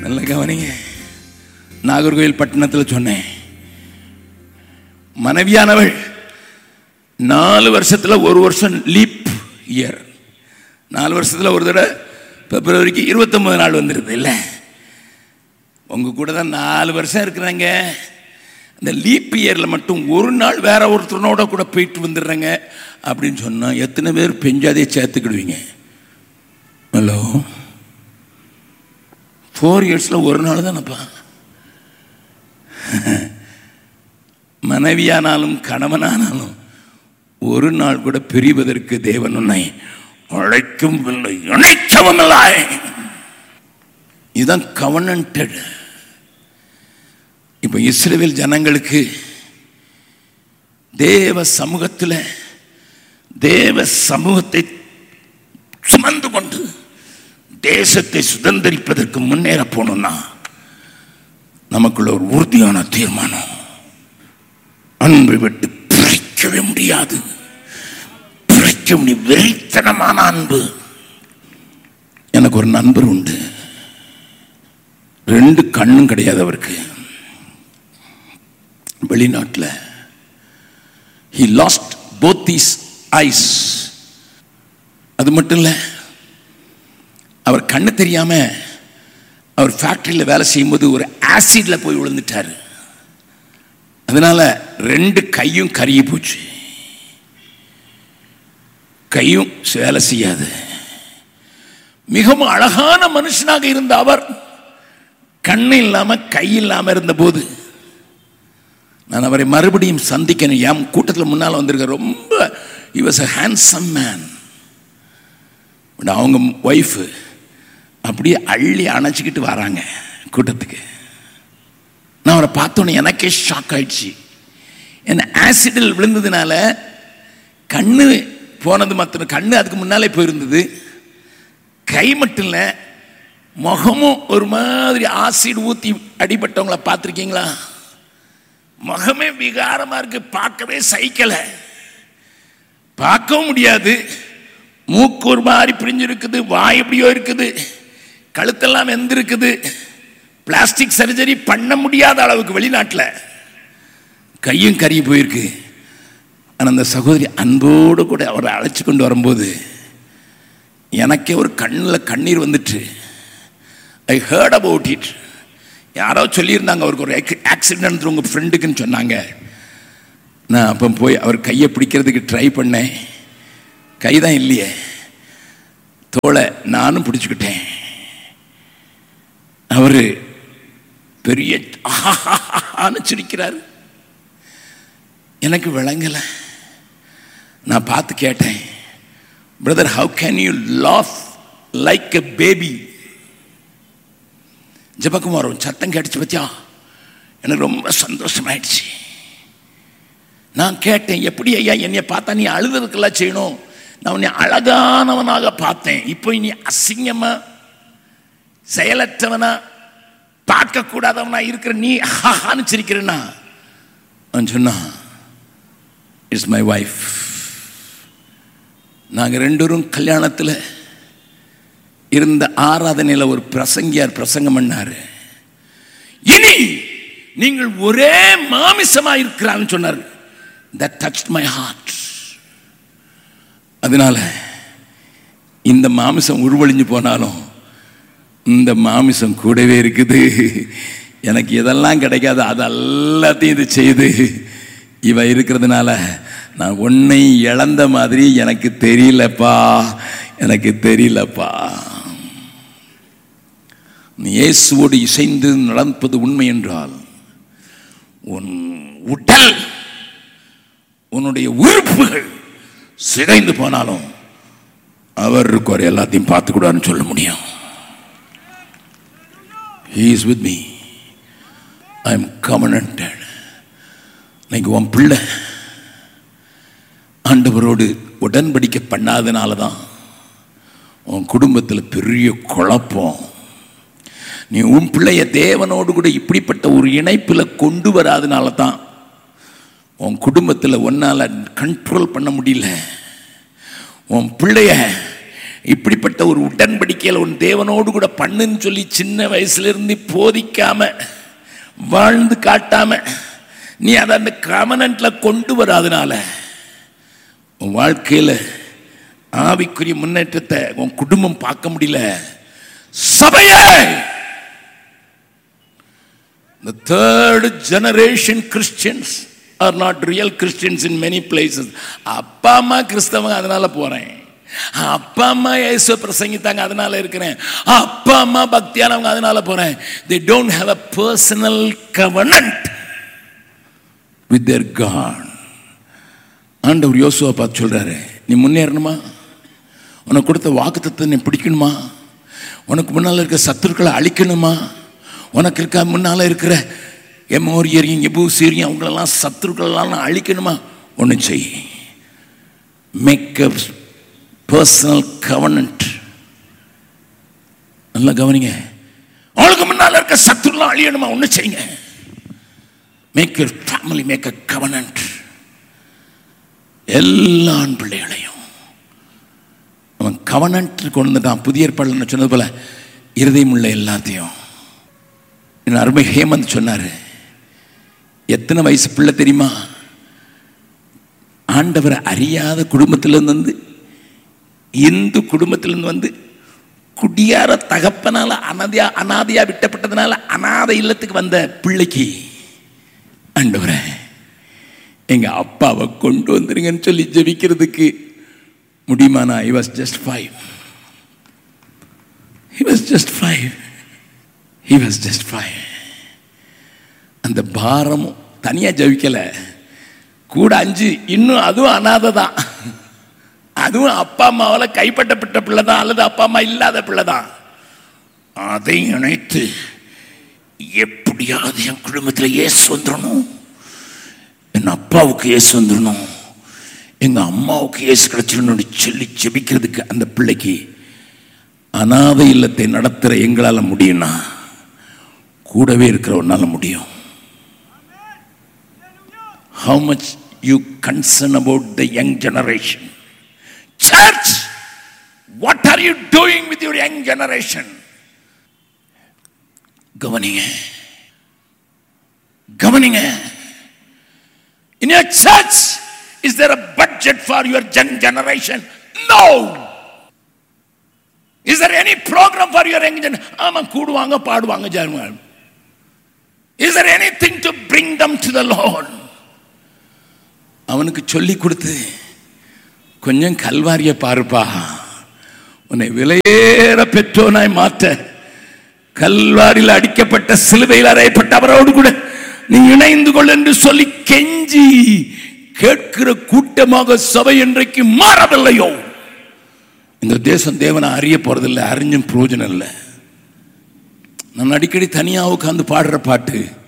நல்ல கவனிங்க நாகர்கோவில் பட்டணத்தில் சொன்னேன் மனைவியானவள் நாலு வருஷத்துல ஒரு வருஷம் லீப் இயர் நாலு வருஷத்துல ஒரு தடவை பிப்ரவரிக்கு இருபத்தொன்பது நாள் வந்துடுது இல்லை உங்க கூட தான் நாலு வருஷம் இருக்கிறாங்க இந்த லீப் இயரில் மட்டும் ஒரு நாள் வேற ஒருத்தனோட கூட போயிட்டு வந்துடுறாங்க அப்படின்னு சொன்னா எத்தனை பேர் பெஞ்சாதே சேர்த்துக்கிடுவீங்க ஹலோ ஃபோர் இயர்ஸில் ஒரு நாள் தானப்பா மனைவியானாலும் கணவனானாலும் ஒரு நாள் கூட பிரிவதற்கு தேவன் உன்னை அழைக்கும் இல்லை இணைக்கவும் இல்லை இதுதான் கவனன்டட் இப்போ இஸ்ரேல் ஜனங்களுக்கு தேவ சமூகத்தில் தேவ சமூகத்தை சுமந்து கொண்டு தேசத்தை சுதந்திரிப்பதற்கு முன்னேற போகணும்னா நமக்குள்ள ஒரு உறுதியான தீர்மானம் அன்பை விட்டு பிரிக்கவே முடியாது பிரிக்க முடியும் வெறித்தனமான அன்பு எனக்கு ஒரு நண்பர் உண்டு ரெண்டு கண்ணும் கிடையாது அவருக்கு வெளிநாட்டில் he lost both these eyes அது மட்டும் இல்லை அவர் கண்ணு தெரியாம அவர் ஃபேக்டரியில் வேலை செய்யும்போது ஒரு ஆசிட்ல போய் விழுந்துட்டாரு அதனால ரெண்டு கையும் கருகி போச்சு கையும் வேலை செய்யாது மிகவும் அழகான மனுஷனாக இருந்த அவர் கண்ணு இல்லாம கை இல்லாம இருந்தபோது நான் அவரை மறுபடியும் சந்திக்கணும் என் கூட்டத்தில் முன்னால் வந்திருக்க ரொம்ப இவஸ் அ ஹேண்ட்ஸம் மேன் அவங்க ஒய்ஃபு அப்படியே அள்ளி அணைச்சிக்கிட்டு வராங்க கூட்டத்துக்கு நான் அவரை பார்த்தோன்னே எனக்கே ஷாக் ஆயிடுச்சு என்ன ஆசிடில் விழுந்ததுனால கண்ணு போனது மாத்திரம் கண்ணு அதுக்கு முன்னாலே போயிருந்தது கை மட்டும் இல்லை முகமும் ஒரு மாதிரி ஆசிட் ஊற்றி அடிபட்டவங்கள பார்த்துருக்கீங்களா முகமே விகாரமா இருக்கு பார்க்கவே சைக்கலை பார்க்கவும் முடியாது மூக்கு ஒரு மாதிரி பிரிஞ்சிருக்குது வாய் எப்படியோ இருக்குது கழுத்தெல்லாம் வெந்திருக்குது பிளாஸ்டிக் சர்ஜரி பண்ண முடியாத அளவுக்கு வெளிநாட்டில் கையும் கறி போயிருக்கு ஆனால் அந்த சகோதரி அன்போடு கூட அவரை அழைச்சி கொண்டு வரும்போது எனக்கே ஒரு கண்ணில் கண்ணீர் வந்துட்டு ஐ ஹேர்ட் அபவுட் இட் யாரோ சொல்லியிருந்தாங்க அவருக்கு ஒரு ஆக்சிடென்ட் உங்கள் ஃப்ரெண்டுக்குன்னு சொன்னாங்க நான் அப்போ போய் அவர் கையை பிடிக்கிறதுக்கு ட்ரை பண்ணேன் கைதான் இல்லையே தோலை நானும் பிடிச்சுக்கிட்டேன் அவரு பெரிய ஆஹான்னு சிரிக்கிறார் எனக்கு விளங்கலை நான் பார்த்து கேட்டேன் brother how can you laugh like a baby Jebakumar உன் சத்தம் கேட்டுச்சு பத்தியா எனக்கு ரொம்ப சந்தோஷமாயிடுச்சு நான் கேட்டேன் எப்படி ஐயா என்னைய பார்த்தா நீ அழுதுறதுக்கெல்லாம் செய்யணும் நான் உன்னை அழகானவனாக பார்த்தேன் இப்போ நீ அசிங்கமா செயலற்றவனா பார்க்க கூடாதவனா இருக்கிற நீ ஹான்னு சிரிக்கிறனா அவன் சொன்னான் இட்ஸ் மை ஒய்ஃப் நாங்கள் ரெண்டோரும் கல்யாணத்தில் இருந்த ஆராதனையில் ஒரு பிரசங்கியார் பிரசங்கம் பண்ணாரு இனி நீங்கள் ஒரே மாமிசமா இருக்கிறான்னு சொன்னார் தட் டச் மை ஹார்ட் அதனால இந்த மாமிசம் உருவழிஞ்சு போனாலும் இந்த மாமிசம் கூடவே இருக்குது எனக்கு எதெல்லாம் கிடைக்காது அது எல்லாத்தையும் இது செய்து இவ இருக்கிறதுனால நான் ஒன்னை இழந்த மாதிரி எனக்கு தெரியலப்பா எனக்கு தெரியலப்பா நீ இயேசுவோடு இசைந்து நடப்பது உண்மை என்றால் உன் உடல் உன்னுடைய உறுப்புகள் சிதைந்து போனாலும் அவர் இருக்கார் எல்லாத்தையும் பார்த்துக்கூடாதுன்னு சொல்ல முடியும் He is with me. I am covenanted. இன்னைக்கு உன் பிள்ளை ஆண்டவரோடு உடன்படிக்கை பண்ணாதனால தான் உன் குடும்பத்தில் பெரிய குழப்பம் நீ உன் பிள்ளைய தேவனோடு கூட இப்படிப்பட்ட ஒரு இணைப்பில் கொண்டு வராதனால தான் உன் குடும்பத்தில் ஒன்னால் கண்ட்ரோல் பண்ண முடியல உன் பிள்ளைய இப்படிப்பட்ட ஒரு உடன்படிக்கையில் உன் தேவனோடு கூட பண்ணுன்னு சொல்லி சின்ன வயசுல இருந்து போதிக்காம வாழ்ந்து காட்டாம நீ அதை அந்த கமனன்ட்ல கொண்டு வராதனால உன் வாழ்க்கையில ஆவிக்குரிய முன்னேற்றத்தை உன் குடும்பம் பார்க்க முடியல சபையே The third generation Christians are not real Christians in many places. அப்பா அம்மா கிறிஸ்தவங்க அதனால போறேன் அப்பா அம்மா இயேசு பிரசங்கித்தாங்க அதனால இருக்கிறேன் அப்பா அம்மா பக்தியானவங்க அதனால போறேன் they don't have a personal covenant with their God ஆண்டவர் யோசுவா பார்த்து சொல்றாரு நீ முன்னேறணுமா உனக்கு கொடுத்த வாக்குத்தத்தை நீ பிடிக்கணுமா உனக்கு முன்னால் இருக்க சத்துருக்களை அழிக்கணுமா உனக்கு இருக்க முன்னால் இருக்கிற எமோரியரையும் எபூசியரையும் அவங்களெல்லாம் சத்துருக்களெல்லாம் நான் அழிக்கணுமா ஒன்று செய் மேக் அ பர்சனல் கவர்னன்ட் நல்லா கவனிங்க அவளுக்கு முன்னால் இருக்க சத்துருலாம் அழியணுமா ஒன்று செய்யுங்க make your family make a covenant எல்லா ஆண் பிள்ளைகளையும் அவன் கவனன்ட் கொண்டு வந்துட்டான் புதிய ஏற்பாடுன்னு சொன்னது போல இருதயம் உள்ள எல்லாத்தையும் என் அருமை ஹேமந்த் சொன்னார் எத்தனை வயசு பிள்ளை தெரியுமா ஆண்டவரை அறியாத குடும்பத்திலிருந்து வந்து இந்து குடும்பத்திலிருந்து வந்து குடியார தகப்பனால அனாதையா அனாதையா விட்டப்பட்டதுனால அனாதை இல்லத்துக்கு வந்த பிள்ளைக்கு ஆண்டவரை எங்க அப்பாவை கொண்டு வந்துருங்கன்னு சொல்லி ஜெபிக்கிறதுக்கு முடியுமானா I was just five he was just five he was just five அந்த பாரமும் தனியாக ஜபிக்கல கூட அஞ்சு இன்னும் அதுவும் அனாதை தான் அதுவும் அப்பா அம்மாவால் கைப்பற்றப்பட்ட பிள்ளை தான் அல்லது அப்பா அம்மா இல்லாத பிள்ளை தான் அதை இணைத்து எப்படியாவது என் குடும்பத்தில் ஏசு வந்துடணும் என் அப்பாவுக்கு ஏசு வந்துடணும் எங்க அம்மாவுக்கு ஏசு கிடைச்சிடணும்னு சொல்லி ஜெபிக்கிறதுக்கு அந்த பிள்ளைக்கு அனாதை இல்லத்தை நடத்துகிற எங்களால் முடியும்னா கூடவே இருக்கிறவனால முடியும் how much you concern about the young generation church what are you doing with your young generation கவனிங்க கவனிங்க in your church is there a budget for your young generation no is there any program for your young generation ஆமா கூடுவாங்க பாடுவாங்க German is there anything to bring them to the lord அவனுக்கு சொல்லி கொடுத்து கொஞ்சம் கல்வாரிய பாருப்பா உன்னை விலையேற பெற்றோனாய் மாற்ற கல்வாரியில் அடிக்கப்பட்ட சிலுவையில் அறையப்பட்ட அவரோடு கூட நீ இணைந்து கொள் என்று சொல்லி கெஞ்சி கேட்கிற கூட்டமாக சபை இன்றைக்கு மாறவில்லையோ இந்த தேசம் தேவனை அறிய போறதில்லை அறிஞ்சும் பிரயோஜனம் இல்லை நான் அடிக்கடி தனியாக உட்காந்து பாடுற பாட்டு